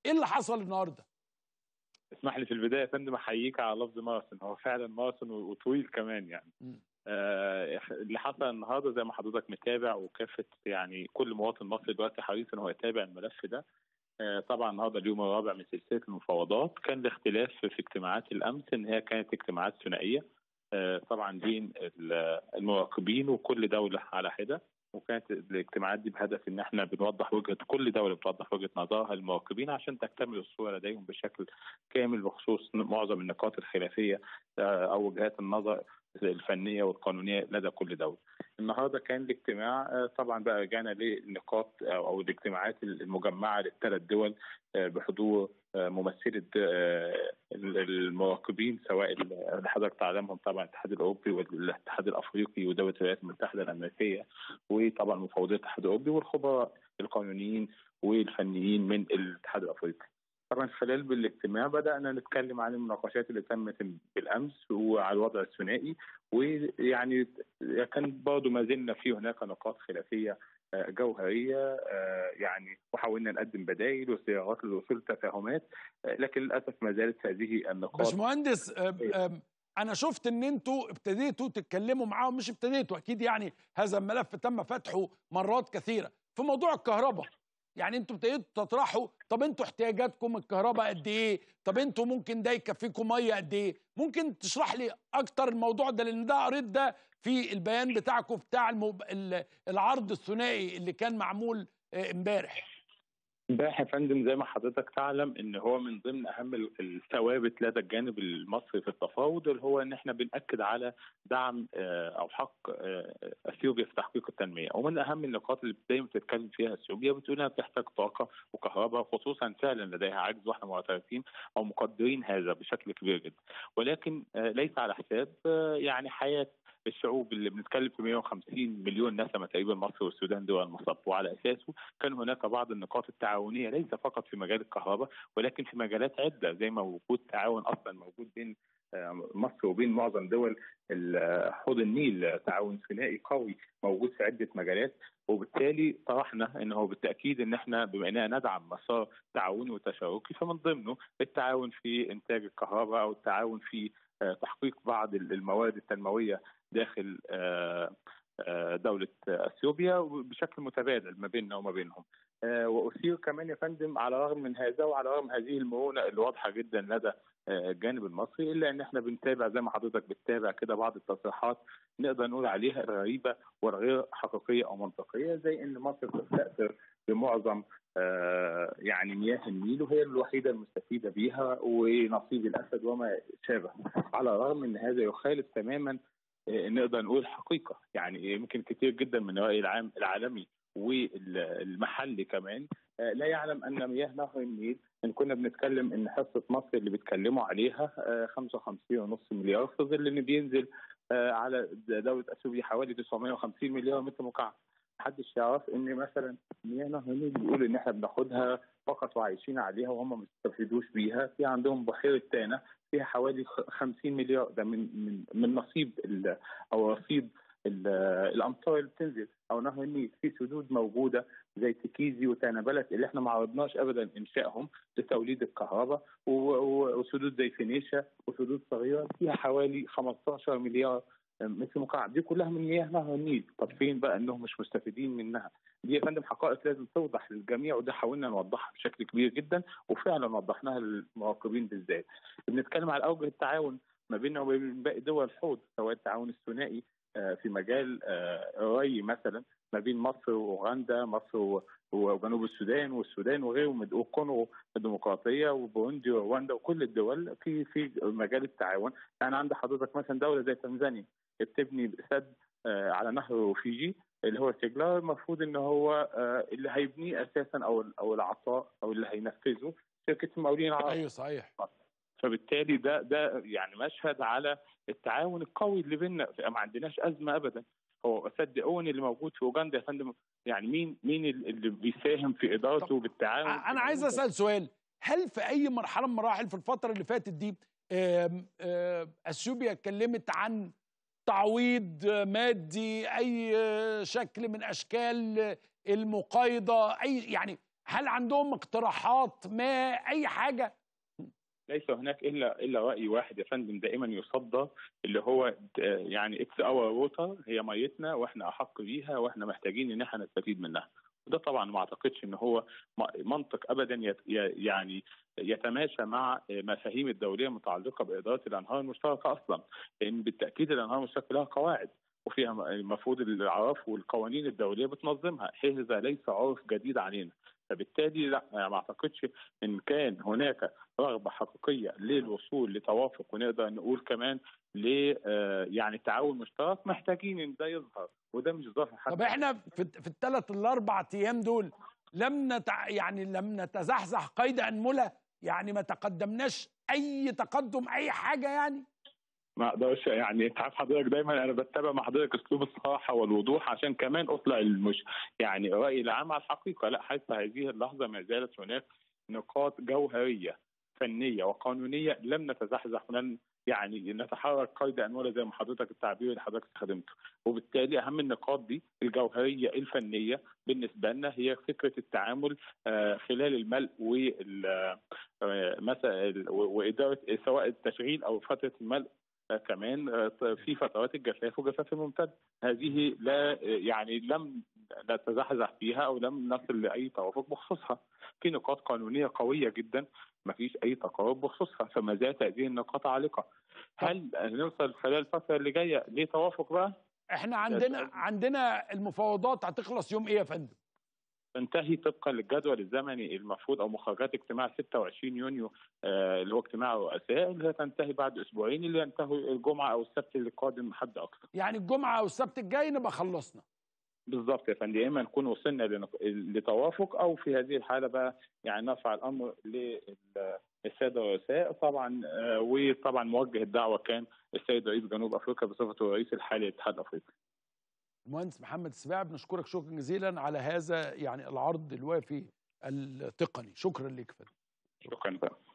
ايه اللي حصل النهارده اسمح لي في البدايه يا فندم احييك على لفظ ماراثون هو فعلا ماراثون وطويل كمان يعني مم. آه اللي حصل النهارده زي ما حضرتك متابع وكافه يعني كل مواطن مصري دلوقتي حريص ان هو يتابع الملف ده آه طبعا النهارده اليوم الرابع من سلسله المفاوضات كان الاختلاف في اجتماعات الامس ان هي كانت اجتماعات ثنائيه آه طبعا بين ال- المراقبين وكل دوله على حده وكانت الاجتماعات دي بهدف ان احنا بنوضح وجهه كل دوله بتوضح وجهه نظرها للمراقبين عشان تكتمل الصوره لديهم بشكل كامل بخصوص معظم النقاط الخلافيه آه، او وجهات النظر الفنيه والقانونيه لدى كل دوله. النهارده كان الاجتماع آه، طبعا بقى رجعنا للنقاط او أو الاجتماعات المجمعه للثلاث دول آه، بحضور آه، ممثله آه، المراقبين سواء اللي حضرتك تعلمهم طبعا الاتحاد الاوروبي والاتحاد الافريقي ودوله الولايات المتحده الامريكيه وطبعا مفوضيه الاتحاد الاوروبي والخبراء القانونيين والفنيين من الاتحاد الافريقي. طبعا خلال بالاجتماع بدانا نتكلم عن المناقشات اللي تمت بالامس وعلى الوضع الثنائي ويعني كان برضه ما زلنا في هناك نقاط خلافيه آه، جوهريه آه، يعني وحاولنا نقدم بدائل وصياغات للوصول لتفاهمات آه، لكن للاسف ما زالت هذه النقاط باشمهندس أم، أم، انا شفت ان انتوا ابتديتوا تتكلموا معاهم مش ابتديتوا اكيد يعني هذا الملف تم فتحه مرات كثيره في موضوع الكهرباء يعني انتوا ابتديتوا تطرحوا طب انتوا احتياجاتكم الكهرباء قد ايه طب انتوا ممكن ده يكفيكم ميه قد ايه ممكن تشرح لي اكتر الموضوع ده لان ده قريت ده في البيان بتاعكم بتاع المب... ال- العرض الثنائي اللي كان معمول آه، امبارح امبارح يا فندم زي ما حضرتك تعلم ان هو من ضمن اهم ال- الثوابت لدى الجانب المصري في التفاوض اللي هو ان احنا بناكد على دعم آه، او حق آه، اثيوبيا في تحقيق التنميه ومن اهم النقاط اللي دايما بتتكلم فيها اثيوبيا بتقول انها بتحتاج طاقه وكهرباء خصوصا فعلا لديها عجز واحنا معترفين او مقدرين هذا بشكل كبير جدا ولكن آه، ليس على حساب آه، يعني حياه الشعوب اللي بنتكلم في 150 مليون نسمه تقريبا مصر والسودان دول المصب وعلى اساسه كان هناك بعض النقاط التعاونيه ليس فقط في مجال الكهرباء ولكن في مجالات عده زي ما وجود تعاون اصلا موجود بين آه، مصر وبين معظم دول ال- آه، حوض النيل تعاون ثنائي قوي موجود في عده مجالات وبالتالي طرحنا انه بالتاكيد ان احنا بما اننا ندعم مسار تعاوني وتشاركي فمن ضمنه التعاون في انتاج الكهرباء او التعاون في آه، تحقيق بعض المواد التنمويه داخل آه، آه، دولة اثيوبيا بشكل متبادل ما بيننا وما بينهم. آه، واثير كمان يا فندم على الرغم من هذا وعلى الرغم هذه المرونه اللي واضحه جدا لدى آه، الجانب المصري الا ان احنا بنتابع زي ما حضرتك بتتابع كده بعض التصريحات نقدر نقول عليها الغريبه والغير حقيقيه او منطقيه زي ان مصر تستاثر بمعظم آه، يعني مياه النيل وهي الوحيده المستفيده بيها ونصيب الاسد وما شابه على الرغم من هذا يخالف تماما آه، نقدر نقول حقيقه يعني يمكن كتير جدا من الراي العام العالمي والمحلي كمان آه، لا يعلم ان مياه نهر النيل ان كنا بنتكلم ان حصه مصر اللي بيتكلموا عليها آه، 55.5 مليار في ظل ان بينزل آه، على دوله اثيوبيا حوالي 950 مليار متر مكعب محدش يعرف ان مثلا مياه نهر النيل بيقول ان احنا بناخدها فقط وعايشين عليها وهم ما بيستفيدوش بيها في عندهم بحيره تانا فيها حوالي خ- 50 مليار ده من من من نصيب ال- او رصيد ال- الامطار اللي بتنزل او نهر النيل في سدود موجوده زي تكيزي وتانا بلد اللي احنا ما عرضناش ابدا انشائهم لتوليد الكهرباء و- و- وسدود زي فينيشا وسدود صغيره فيها حوالي 15 مليار متر مكعب دي كلها من مياه نهر النيل طب فين بقى انهم مش مستفيدين منها دي يا فندم حقائق لازم توضح للجميع وده حاولنا نوضحها بشكل كبير جدا وفعلا وضحناها للمراقبين بالذات بنتكلم على اوجه التعاون ما بيننا وبين باقي دول الحوض سواء التعاون الثنائي آه، في مجال آه، الري مثلا ما بين مصر واوغندا مصر و- وجنوب السودان والسودان وغيرهم والكونغو الديمقراطيه وبوروندي ورواندا وكل الدول في في مجال التعاون يعني عند حضرتك مثلا دوله زي تنزانيا بتبني سد آه، على نهر رفيجي اللي هو سيجلار المفروض ان هو آه، اللي هيبنيه اساسا او او العطاء او اللي هينفذه شركه المقاولين العرب ايوه صحيح فبالتالي ده ده يعني مشهد على التعاون القوي اللي بيننا ما عندناش ازمه ابدا هو صدقوني اللي موجود في اوغندا يا فندم يعني مين مين اللي بيساهم في ادارته بالتعاون انا عايز اسال سؤال هل في اي مرحله من المراحل في الفتره اللي فاتت دي آم، آم، اثيوبيا اتكلمت عن تعويض مادي اي شكل من اشكال المقايضه اي يعني هل عندهم اقتراحات ما اي حاجه ليس هناك الا الا راي واحد يا فندم دائما يصدى اللي هو يعني اتس اور ووتر هي ميتنا واحنا احق بيها واحنا محتاجين ان احنا نستفيد منها وده طبعا ما اعتقدش ان هو منطق ابدا يت يعني يتماشى مع مفاهيم الدوليه المتعلقه باداره الانهار المشتركه اصلا لان بالتاكيد الانهار المشتركه لها قواعد وفيها المفروض الاعراف والقوانين الدوليه بتنظمها هذا ليس عرف جديد علينا فبالتالي لا يعني ما اعتقدش ان كان هناك رغبه حقيقيه للوصول لتوافق ونقدر نقول كمان ل يعني تعاون مشترك محتاجين ان ده يظهر وده مش ظاهر حتى طب احنا في, في الثلاث الاربع ايام دول لم نتع... يعني لم نتزحزح قيد انمله يعني ما تقدمناش اي تقدم اي حاجه يعني ما اقدرش يعني انت عارف حضرتك دايما انا بتبع مع حضرتك اسلوب الصراحه والوضوح عشان كمان اطلع المش يعني الراي العام على الحقيقه لا حتى هذه اللحظه ما زالت هناك نقاط جوهريه فنيه وقانونيه لم نتزحزح ولن يعني نتحرك قيد انوله زي ما حضرتك التعبير اللي حضرتك استخدمته وبالتالي اهم النقاط دي الجوهريه الفنيه بالنسبه لنا هي فكره التعامل خلال الملء وال مثلا واداره سواء التشغيل او فتره الملء كمان في فترات الجفاف وجفاف الممتد هذه لا يعني لم نتزحزح فيها او لم نصل لاي توافق بخصوصها في نقاط قانونيه قويه جدا ما فيش اي تقارب بخصوصها فما زالت هذه النقاط عالقه هل نوصل خلال الفتره اللي جايه لتوافق بقى احنا عندنا عندنا المفاوضات هتخلص يوم ايه يا فندم تنتهي طبقا للجدول الزمني المفروض او مخرجات اجتماع 26 يونيو آه اللي هو اجتماع الرؤساء اللي هتنتهي بعد اسبوعين اللي ينتهوا الجمعه او السبت اللي قادم حد اقصى. يعني الجمعه او السبت الجاي نبقى خلصنا. بالظبط يا فندم يا اما نكون وصلنا لتوافق او في هذه الحاله بقى يعني نرفع الامر للساده الرؤساء طبعا آه وطبعا موجه الدعوه كان السيد رئيس جنوب افريقيا بصفته الرئيس الحالي للاتحاد الافريقي. المهندس محمد السباع بنشكرك شكرا جزيلا على هذا يعني العرض الوافي التقني شكرا لك فندم شكرا بقى.